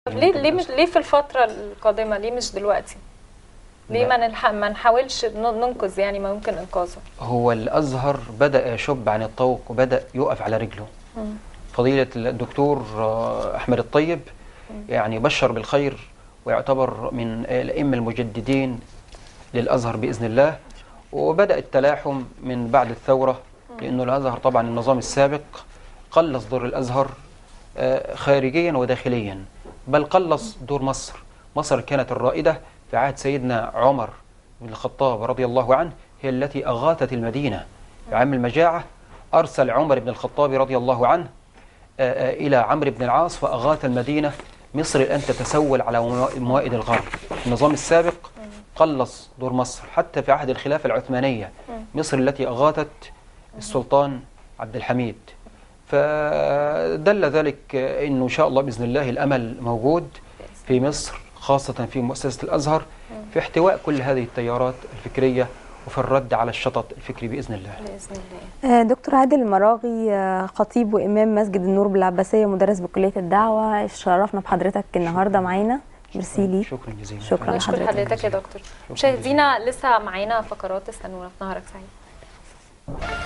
طب ليه ليه مش ليه في الفترة القادمة ليه مش دلوقتي؟ ليه لا. ما نلحق ما نحاولش ن- ننقذ يعني ما يمكن انقاذه؟ هو الازهر بدا يشب عن الطوق وبدا يقف على رجله مم. فضيله الدكتور آه، احمد الطيب يعني بشر بالخير ويعتبر من الائمه المجددين للازهر باذن الله وبدا التلاحم من بعد الثوره لانه الازهر طبعا النظام السابق قلص دور الازهر آه، خارجيا وداخليا بل قلص دور مصر مصر كانت الرائده في عهد سيدنا عمر بن الخطاب رضي الله عنه هي التي اغاثت المدينه في عام المجاعه ارسل عمر بن الخطاب رضي الله عنه آه، آه، إلى عمرو بن العاص فأغاث المدينة مصر الآن تتسول على موا- موائد الغرب النظام السابق قلص دور مصر حتى في عهد الخلافة العثمانية مصر التي أغاثت السلطان عبد الحميد فدل ذلك آه، أنه إن شاء الله بإذن الله الأمل موجود في مصر خاصة في مؤسسة الأزهر في احتواء كل هذه التيارات الفكرية وفي الرد على الشطط الفكري بإذن الله بإذن الله آه، دكتور عادل المراغي آه، خطيب وإمام مسجد النور بالعباسية مدرس بكلية الدعوة شرفنا بحضرتك النهاردة معانا ميرسي ليك شكرا جزيلا شكراً. نشكر لحضرتك. حضرتك يا دكتور مشاهدينا لسه معانا فقرات استنونا في نهارك سعيد